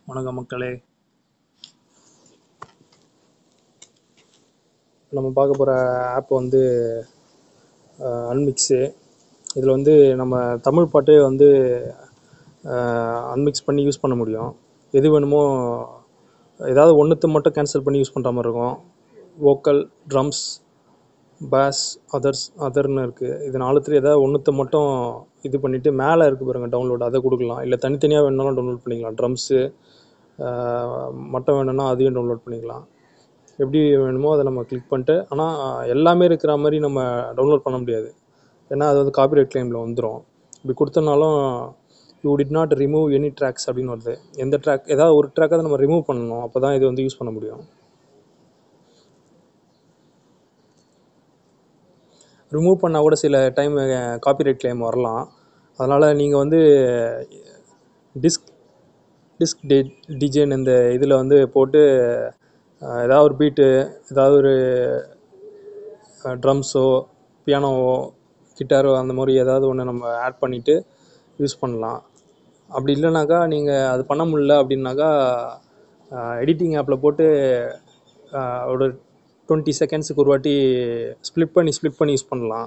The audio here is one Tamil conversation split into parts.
வணக்கம் மக்களே நம்ம பார்க்க போகிற ஆப் வந்து அன்மிக்ஸு இதில் வந்து நம்ம தமிழ் பாட்டே வந்து அன்மிக்ஸ் பண்ணி யூஸ் பண்ண முடியும் எது வேணுமோ ஏதாவது ஒன்றுத்த மட்டும் கேன்சல் பண்ணி யூஸ் பண்ணுற மாதிரி இருக்கும் வோக்கல் ட்ரம்ஸ் பேஸ் அதர்ஸ் அதர்னு இருக்குது இது நாலுத்துல ஏதாவது ஒன்றுத்த மட்டும் இது பண்ணிவிட்டு மேலே இருக்குது பாருங்கள் டவுன்லோட் அதை கொடுக்கலாம் இல்லை தனித்தனியாக வேணுனாலும் டவுன்லோட் பண்ணிக்கலாம் ட்ரம்ஸு மட்டும் வேணும்னா அதையும் டவுன்லோட் பண்ணிக்கலாம் எப்படி வேணுமோ அதை நம்ம கிளிக் பண்ணிட்டு ஆனால் எல்லாமே இருக்கிற மாதிரி நம்ம டவுன்லோட் பண்ண முடியாது ஏன்னா அது வந்து காப்பிரைட் கிளைமில் வந்துடும் இப்படி கொடுத்தனாலும் you did not remove any tracks அப்படின்னு வருது எந்த ட்ராக் ஏதாவது ஒரு ட்ராக்கை நம்ம ரிமூவ் பண்ணணும் அப்போ தான் இது வந்து யூஸ் பண்ண முடியும் ரிமூவ் பண்ணால் கூட சில டைம் காப்பிரைட் கிளைம் வரலாம் அதனால் நீங்கள் வந்து டிஸ்க் டிஸ்க் டி டிஜேன்னு இந்த இதில் வந்து போட்டு ஏதாவது ஒரு பீட்டு ஏதாவது ஒரு ட்ரம்ஸோ பியானோவோ கிட்டாரோ அந்த மாதிரி ஏதாவது ஒன்று நம்ம ஆட் பண்ணிவிட்டு யூஸ் பண்ணலாம் அப்படி இல்லைனாக்கா நீங்கள் அது பண்ண முடில அப்படின்னாக்கா எடிட்டிங் ஆப்பில் போட்டு ஒரு டுவெண்ட்டி செகண்ட்ஸுக்கு ஒரு வாட்டி ஸ்ப்ளிட் பண்ணி ஸ்ப்ளிட் பண்ணி யூஸ் பண்ணலாம்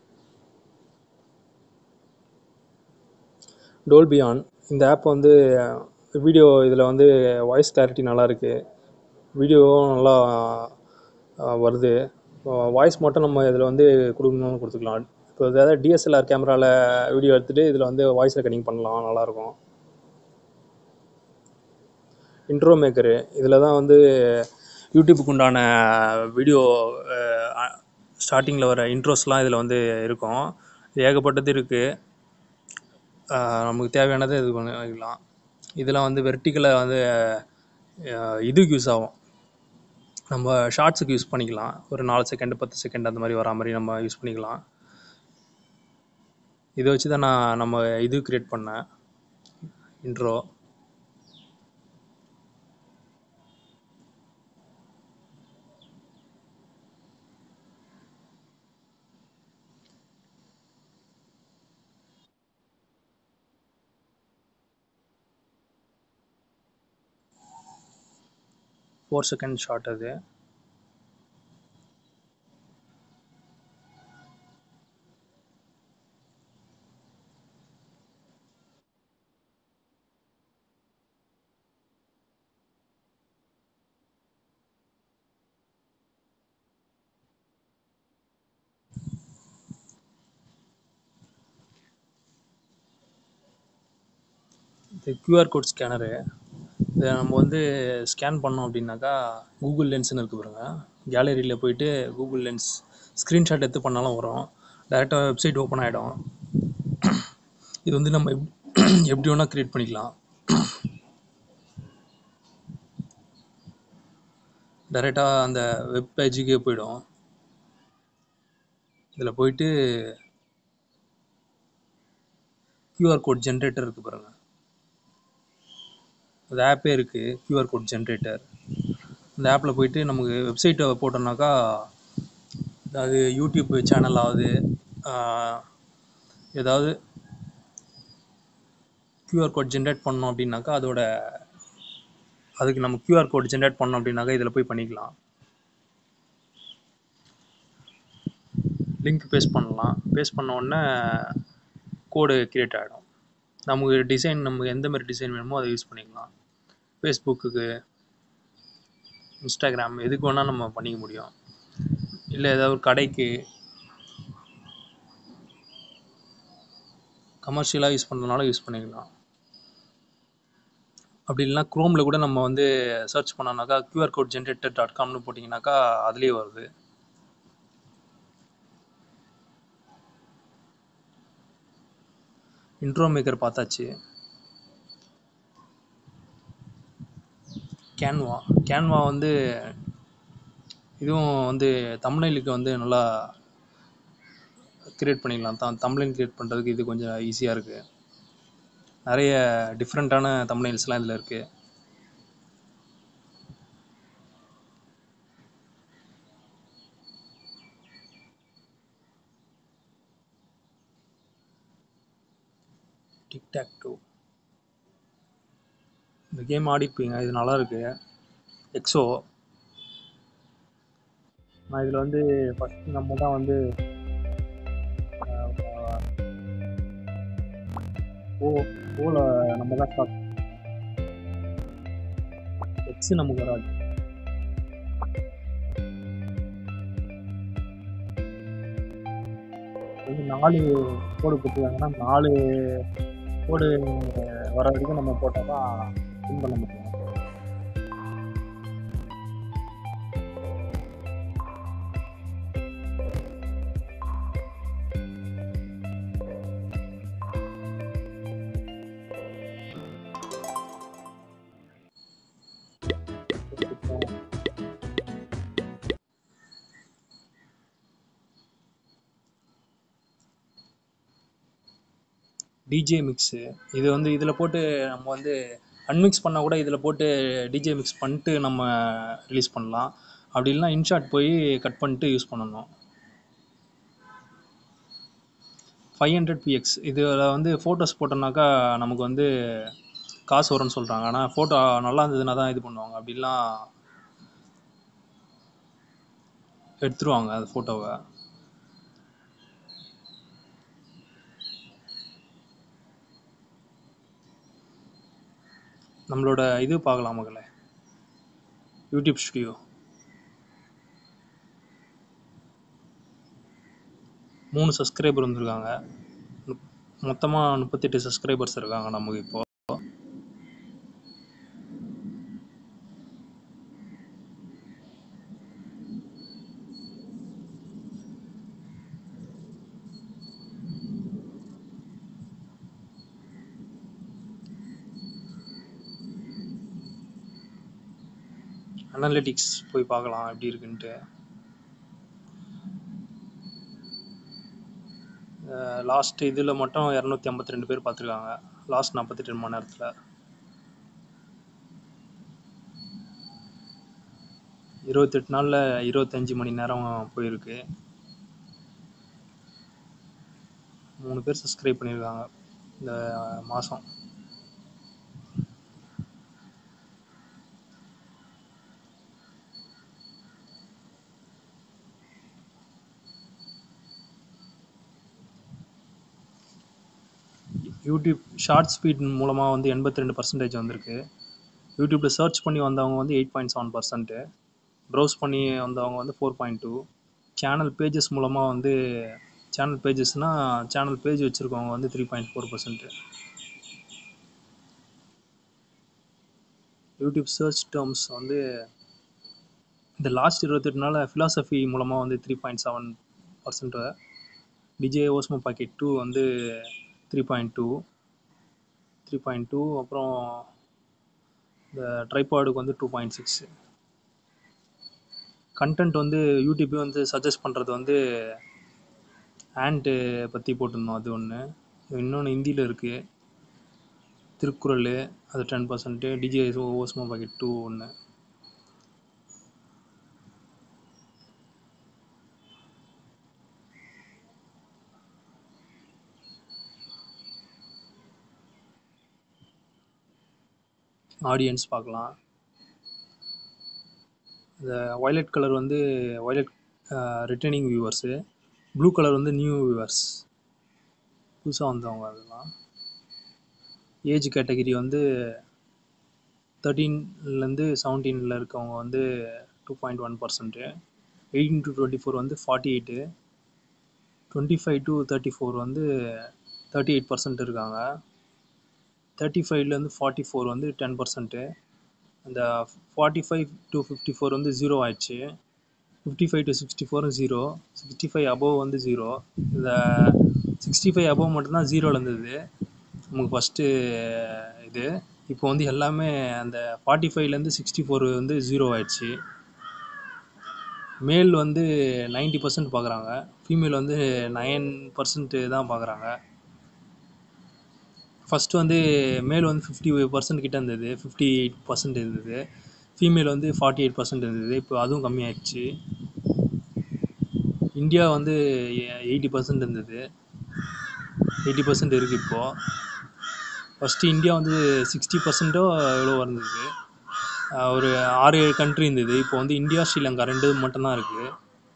டோல்பியான் இந்த ஆப் வந்து வீடியோ இதில் வந்து வாய்ஸ் கிளாரிட்டி நல்லாயிருக்கு வீடியோவும் நல்லா வருது வாய்ஸ் மட்டும் நம்ம இதில் வந்து கொடுக்கணும்னு கொடுத்துக்கலாம் இப்போ ஏதாவது டிஎஸ்எல்ஆர் கேமராவில் வீடியோ எடுத்துகிட்டு இதில் வந்து வாய்ஸ் ரெக்கார்டிங் பண்ணலாம் நல்லாயிருக்கும் இன்ட்ரோ மேக்கரு இதில் தான் வந்து யூடியூப்புக்கு உண்டான வீடியோ ஸ்டார்டிங்கில் வர இன்ட்ரோஸ்லாம் இதில் வந்து இருக்கும் ஏகப்பட்டது இருக்குது நமக்கு தேவையானது இது பண்ணிக்கலாம் இதெல்லாம் வந்து வெர்டிக்கலாக வந்து இதுக்கு யூஸ் ஆகும் நம்ம ஷார்ட்ஸுக்கு யூஸ் பண்ணிக்கலாம் ஒரு நாலு செகண்ட் பத்து செகண்ட் அந்த மாதிரி வரா மாதிரி நம்ம யூஸ் பண்ணிக்கலாம் இதை வச்சு தான் நான் நம்ம இது க்ரியேட் பண்ணேன் இன்ட்ரோ ஃபோர் செகண்ட் ஷார்ட் அது இது க்யூஆர் கோட் ஸ்கேனரு இதை நம்ம வந்து ஸ்கேன் பண்ணோம் அப்படின்னாக்கா கூகுள் லென்ஸ்னு இருக்குது பாருங்க கேலரியில் போயிட்டு கூகுள் லென்ஸ் ஸ்க்ரீன்ஷாட் எடுத்து பண்ணாலும் வரும் டேரெக்டாக வெப்சைட் ஓப்பன் ஆகிடும் இது வந்து நம்ம எப்படி வேணால் க்ரியேட் பண்ணிக்கலாம் டைரெக்டாக அந்த வெப் பேஜுக்கே போயிடும் இதில் போயிட்டு க்யூஆர் கோட் ஜென்ரேட்டர் இருக்குது பாருங்கள் அது ஆப்பே இருக்குது க்யூஆர் கோட் ஜென்ரேட்டர் இந்த ஆப்பில் போயிட்டு நமக்கு வெப்சைட்டை போட்டோம்னாக்கா அது யூடியூப் சேனல் ஆகுது ஏதாவது க்யூஆர் கோட் ஜென்ரேட் பண்ணோம் அப்படின்னாக்கா அதோட அதுக்கு நம்ம க்யூஆர் கோட் ஜென்ரேட் பண்ணோம் அப்படின்னாக்கா இதில் போய் பண்ணிக்கலாம் லிங்க் பேஸ்ட் பண்ணலாம் பேஸ்ட் பண்ண உடனே கோடு க்ரியேட் ஆகிடும் நமக்கு டிசைன் நமக்கு எந்த மாதிரி டிசைன் வேணுமோ அதை யூஸ் பண்ணிக்கலாம் ஃபேஸ்புக்குக்கு இன்ஸ்டாகிராம் எதுக்கு வேணால் நம்ம பண்ணிக்க முடியும் இல்லை ஏதாவது ஒரு கடைக்கு கமர்ஷியலாக யூஸ் பண்ணுறதுனால யூஸ் பண்ணிக்கலாம் அப்படி இல்லைனா க்ரோமில் கூட நம்ம வந்து சர்ச் பண்ணோம்னாக்கா க்யூஆர் கோட் ஜென்ரேட்டர் டாட் காம்னு போட்டிங்கனாக்கா அதுலேயே வருது இன்ட்ரோ மேக்கர் பார்த்தாச்சு கேன்வா கேன்வா வந்து இதுவும் வந்து தமிழ்நெலுக்கு வந்து நல்லா க்ரியேட் பண்ணிக்கலாம் தான் தமிழ்நெல் க்ரியேட் பண்ணுறதுக்கு இது கொஞ்சம் ஈஸியாக இருக்குது நிறைய டிஃப்ரெண்ட்டான தமிழ்நெல்ஸ்லாம் இதில் இருக்குது டிக்டாக் டூ இந்த கேம் ஆடிப்பீங்க இது நல்லா இருக்கு எக்ஸோ நான் இதில் வந்து ஃபஸ்ட்டு நம்ம தான் வந்து ஆஹ், ஓ ஓல நம்ம தான் ஸ்டார்ட் எக்ஸ் நமக்கு வராது வந்து நாலு கோடு கொடுத்துருக்காங்கன்னா நாலு கோடு வர வரைக்கும் நம்ம போட்டால் தான் வின் பண்ண முடியும் டிஜே மிக்ஸு இது வந்து இதில் போட்டு நம்ம வந்து அன்மிக்ஸ் பண்ணால் கூட இதில் போட்டு டிஜே மிக்ஸ் பண்ணிட்டு நம்ம ரிலீஸ் பண்ணலாம் அப்படி இல்லைனா இன்ஷாட் போய் கட் பண்ணிட்டு யூஸ் பண்ணணும் ஃபைவ் ஹண்ட்ரட் பிஎக்ஸ் இதில் வந்து ஃபோட்டோஸ் போட்டோம்னாக்கா நமக்கு வந்து காசு வரும்னு சொல்கிறாங்க ஆனால் ஃபோட்டோ நல்லா இருந்ததுன்னா தான் இது பண்ணுவாங்க அப்படிலாம் எடுத்துருவாங்க அந்த ஃபோட்டோவை நம்மளோட இது பார்க்கலாம் மகளே யூடியூப் ஸ்டுடியோ மூணு சப்ஸ்கிரைபர் வந்திருக்காங்க மொத்தமாக முப்பத்தெட்டு சப்ஸ்கிரைபர்ஸ் இருக்காங்க நமக்கு இப்போ அனலிட்டிக்ஸ் போய் பார்க்கலாம் எப்படி இருக்குன்ட்டு லாஸ்ட் இதில் மட்டும் இரநூத்தி ஐம்பத்தி ரெண்டு பேர் பார்த்துருக்காங்க லாஸ்ட் நாற்பத்தெட்டு மணி நேரத்தில் இருபத்தெட்டு நாளில் இருபத்தஞ்சி மணி நேரம் போயிருக்கு மூணு பேர் சப்ஸ்கிரைப் பண்ணியிருக்காங்க இந்த மாதம் யூடியூப் ஷார்ட் ஸ்பீட் மூலமாக வந்து எண்பத்தி ரெண்டு பர்சன்டேஜ் வந்திருக்கு யூடியூப்பில் சர்ச் பண்ணி வந்தவங்க வந்து eight point seven percent browse பண்ணி வந்தவங்க வந்து four point two channel pages மூலமாக வந்து சேனல் பேஜஸ்னால் சேனல் பேஜ் வச்சுருக்கவங்க வந்து three point four percent YouTube search terms வந்து இந்த லாஸ்ட் இருபத்தெட்டு நாள் ஃபிலாசபி மூலமாக வந்து three point seven percent DJ Osmo pocket two வந்து three point two three point two அப்புறம் இந்த ட்ரைபாடுக்கு வந்து டூ பாயிண்ட் சிக்ஸ் கண்டென்ட் வந்து யூடியூப்பே வந்து சஜஸ்ட் பண்ணுறது வந்து ஆண்ட்டு பற்றி போட்டிருந்தோம் அது ஒன்று இன்னொன்று ஹிந்தியில் இருக்குது திருக்குறள் அது ten percent DJ Osmo pocket two ஒன்று ஆடியன்ஸ் பார்க்கலாம் இந்த வயலட் கலர் வந்து violet returning viewers blue colour வந்து நியூ வியூவர்ஸ் புதுசாக வந்தவங்க அதெல்லாம் ஏஜ் கேட்டகிரி வந்து தேர்ட்டீன்லேருந்து செவன்டீனில் இருக்கவங்க வந்து two point one percent eighteen to twenty four வந்து forty eight twenty five to thirty four வந்து தேர்ட்டி எயிட் பர்சன்ட் இருக்காங்க தேர்ட்டி ஃபைவ்லேருந்து ஃபார்ட்டி ஃபோர் வந்து டென் பர்சன்ட்டு அந்த forty five to fifty four வந்து ஜீரோ ஆயிடுச்சு ஃபிஃப்டி ஃபைவ் டு சிக்ஸ்டி ஃபோரும் ஜீரோ சிக்ஸ்டி ஃபைவ் அபவ் வந்து ஜீரோ இந்த சிக்ஸ்டி ஃபைவ் அபவ் மட்டும்தான் ஜீரோவில் இருந்தது நமக்கு ஃபஸ்ட்டு இது இப்போ வந்து எல்லாமே அந்த ஃபார்ட்டி ஃபைவ்லேருந்து சிக்ஸ்டி ஃபோர் வந்து ஜீரோ ஆயிடுச்சு மேல் வந்து நைன்ட்டி பர்சன்ட் பார்க்குறாங்க ஃபீமேல் வந்து நைன் பர்சன்ட்டு தான் பார்க்குறாங்க ஃபஸ்ட்டு வந்து மேல் வந்து ஃபிஃப்டி பர்சன்ட் கிட்ட இருந்தது ஃபிஃப்டி எயிட் பர்சன்ட் இருந்தது ஃபீமேல் வந்து ஃபார்ட்டி எயிட் பர்சன்ட் இருந்தது இப்போ அதுவும் கம்மியாயிடுச்சு இந்தியா வந்து எயிட்டி பர்சன்ட் இருந்தது எயிட்டி பர்சன்ட் இருக்குது இப்போது ஃபஸ்ட்டு இந்தியா வந்து சிக்ஸ்டி பர்சன்ட்டோ எவ்வளோ இருந்தது ஆஹ் ஒரு ஆறு ஏழு கண்ட்ரி இருந்தது இப்போ வந்து இந்தியா ஸ்ரீலங்கா ரெண்டு மட்டும்தான் இருக்குது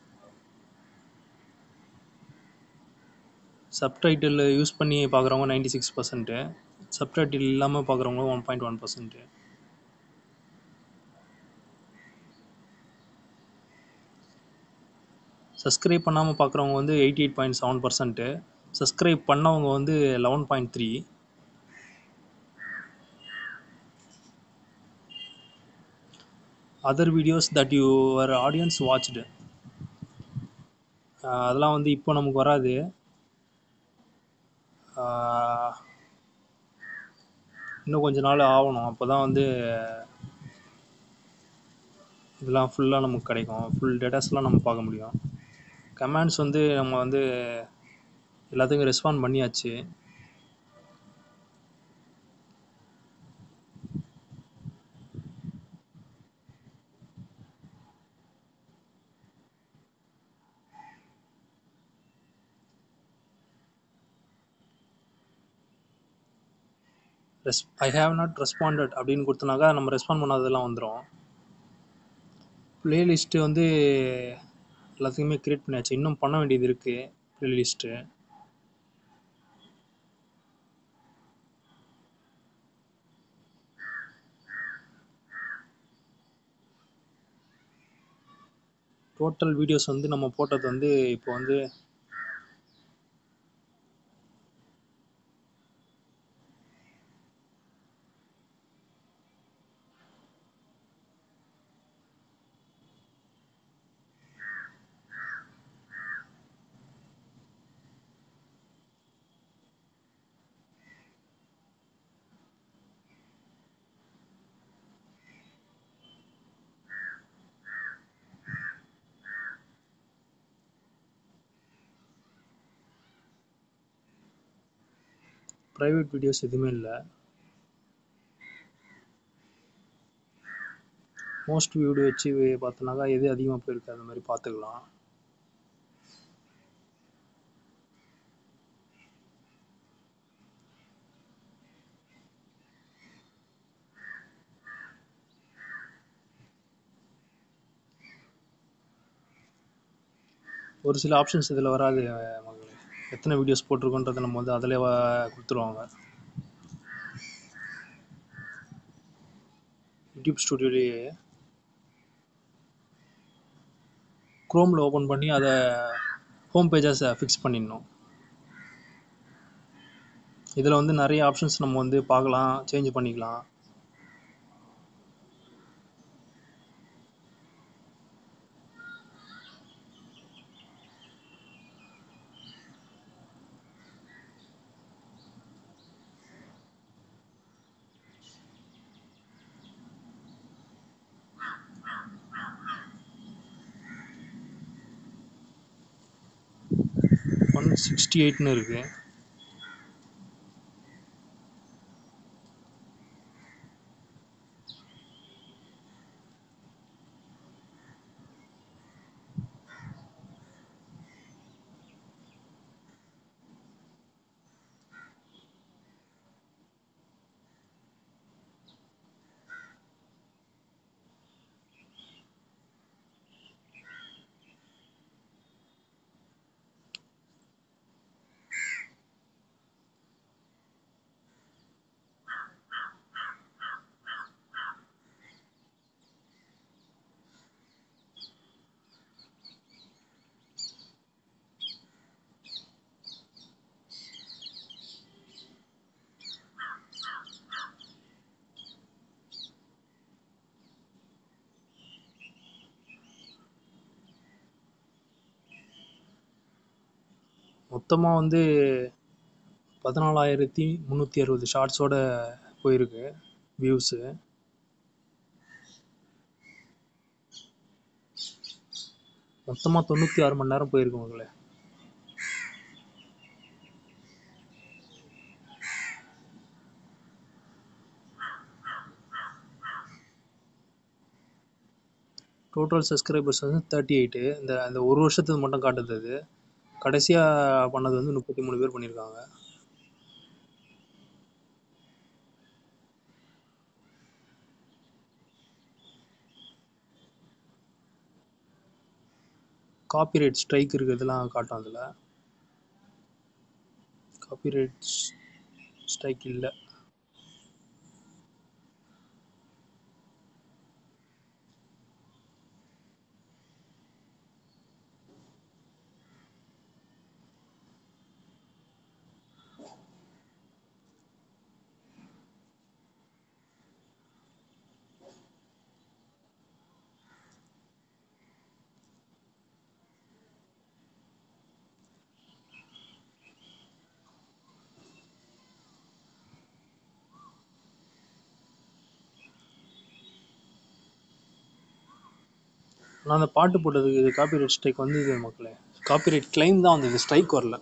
சப்டைட்டில் யூஸ் பண்ணி பார்க்குறவங்க நைன்டி சிக்ஸ் பர்சன்ட்டு சப்டைட்டில் இல்லாமல் பார்க்குறவங்க one point one percent subscribe பண்ணாமல் பார்க்குறவங்க வந்து eighty eight point seven percent subscribe பண்ணவங்க வந்து eleven point three other videos that your audience watched அதெல்லாம் வந்து இப்போ நமக்கு வராது ஆஹ் இன்னும் கொஞ்ச நாள் ஆகணும் அப்போ தான் வந்து இதெல்லாம் ஃபுல்லாக நமக்கு கிடைக்கும் ஃபுல் டேட்டாஸ்லாம் நம்ம பார்க்க முடியும் கமெண்ட்ஸ் வந்து நம்ம வந்து எல்லாத்துக்கும் ரெஸ்பாண்ட் பண்ணியாச்சு res I have not responded அப்படின்னு கொடுத்தனாக்கா நம்ம ரெஸ்பாண்ட் பண்ணாததெல்லாம் வந்துடும் ப்ளேலிஸ்ட்டு வந்து எல்லாத்துக்குமே க்ரியேட் பண்ணியாச்சு இன்னும் பண்ண வேண்டியது இருக்குது ப்ளேலிஸ்ட்டு டோட்டல் வீடியோஸ் வந்து நம்ம போட்டது வந்து இப்போ வந்து ப்ரைவேட் வீடியோஸ் எதுவுமே இல்லை மோஸ்ட் வியூடு வச்சு பார்த்தோன்னாக்கா எது அதிகமாக போயிருக்கு அந்த மாதிரி பார்த்துக்கலாம் ஒரு சில ஆப்ஷன்ஸ் இதில் வராது அஹ் மகளே எத்தனை வீடியோஸ் போட்டிருக்கோன்றதை நம்ம வந்து அதிலே கொடுத்துருவாங்க யூடியூப் ஸ்டுடியோலேயே க்ரோமில் ஓப்பன் பண்ணி அதை ஹோம் பேஜாக ஃபிக்ஸ் பண்ணிடணும் இதில் வந்து நிறைய ஆப்ஷன்ஸ் நம்ம வந்து பார்க்கலாம் சேஞ்ச் பண்ணிக்கலாம் ஒன் சிக்ஸ்டி எயிட்னு இருக்குது மொத்தமாக வந்து பதினாலாயிரத்தி முந்நூற்றி அறுபது ஷார்ட்ஸோட போயிருக்கு வியூஸு மொத்தமாக தொண்ணூற்றி ஆறு மணி நேரம் போயிருக்கு மகளே டோட்டல் சப்ஸ்கிரைபர்ஸ் வந்து தேர்ட்டி எயிட்டு இந்த அந்த ஒரு வருஷத்துக்கு மட்டும் காட்டுது அது கடைசியாக பண்ணது வந்து முப்பத்தி மூணு பேர் பண்ணியிருக்காங்க காப்பிரைட் ஸ்ட்ரைக் இருக்கிறதுலாம் காட்டும் அதில் காப்பிரைட் ஸ்ட்ரைக் இல்லை நான் அந்த பாட்டு போட்டதுக்கு இது காப்பிரைட் ஸ்ட்ரைக் வந்தது மக்களே காப்பிரைட் கிளைம் தான் வந்தது ஸ்ட்ரைக் வரல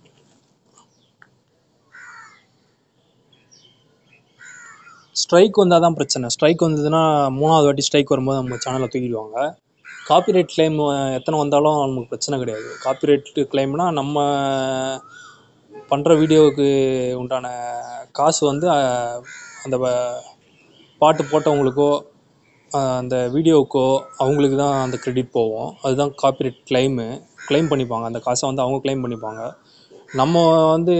ஸ்ட்ரைக் வந்தால் தான் பிரச்சனை ஸ்ட்ரைக் வந்ததுன்னா மூணாவது வாட்டி ஸ்ட்ரைக் வரும்போது நம்ம சேனலை தூக்கிடுவாங்க காப்பிரைட் கிளைம் எத்தனை வந்தாலும் நமக்கு பிரச்சனை கிடையாது காப்பிரைட் கிளைம்னா நம்ம பண்ணுற வீடியோவுக்கு உண்டான காசு வந்து அஹ், அந்த வ- பாட்டு போட்டவங்களுக்கோ அஹ், அந்த வீடியோவுக்கோ அவங்களுக்கு தான் அந்த கிரெடிட் போகும் அதுதான் காப்பிரைட் கிளைமு கிளைம் பண்ணிப்பாங்க அந்த காசை வந்து அவங்க கிளைம் பண்ணிப்பாங்க நம்ம வந்து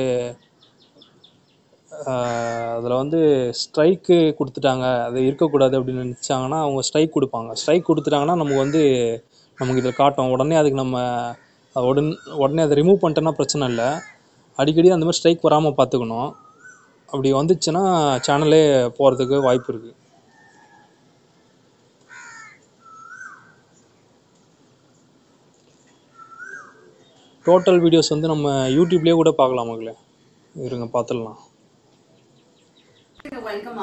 அதில் வந்து ஸ்ட்ரைக்கு கொடுத்துட்டாங்க அது இருக்கக்கூடாது அப்படின்னு நினச்சாங்கன்னா அவங்க ஸ்ட்ரைக் கொடுப்பாங்க ஸ்ட்ரைக் கொடுத்துட்டாங்கன்னா நமக்கு வந்து நமக்கு இதில் காட்டும் உடனே அதுக்கு நம்ம உடனே உடனே அதை ரிமூவ் பண்ணிட்டோன்னா பிரச்சனை இல்லை அடிக்கடி அந்த மாதிரி ஸ்ட்ரைக் வராமல் பார்த்துக்கணும் அப்படி வந்துச்சுன்னா சேனலே போகிறதுக்கு வாய்ப்பு இருக்குது டோட்டல் வீடியோஸ் வந்து நம்ம யூடியூப்லேயே கூட பார்க்கலாம் மக்களே இருங்க பார்த்துடலாம் welcome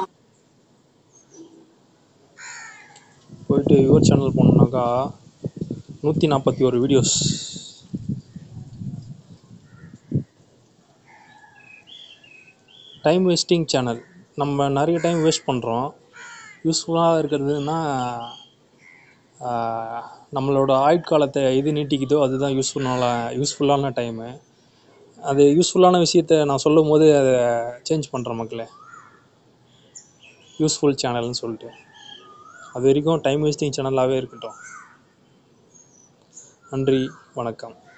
போயிட்டு யுவர் சேனல் போனோம்னாக்கா நூற்றி நாற்பத்தி ஒரு வீடியோஸ் டைம் வேஸ்டிங் சேனல் நம்ம நிறைய டைம் வேஸ்ட் பண்ணுறோம் யூஸ்ஃபுல்லாக இருக்கிறதுனா ஆஹ், நம்மளோட ஆயுட்காலத்தை எது நீட்டிக்குதோ அதுதான் யூஸ்ஃபுல்லான யூஸ்ஃபுல்லான டைமு அது யூஸ்ஃபுல்லான விஷயத்த நான் சொல்லும் போது அதை சேஞ்ச் பண்ணுறேன் மக்களே யூஸ்ஃபுல் சேனல்னு சொல்லிட்டு அது வரைக்கும் டைம் வேஸ்டிங் சேனலாகவே இருக்கட்டும் நன்றி வணக்கம்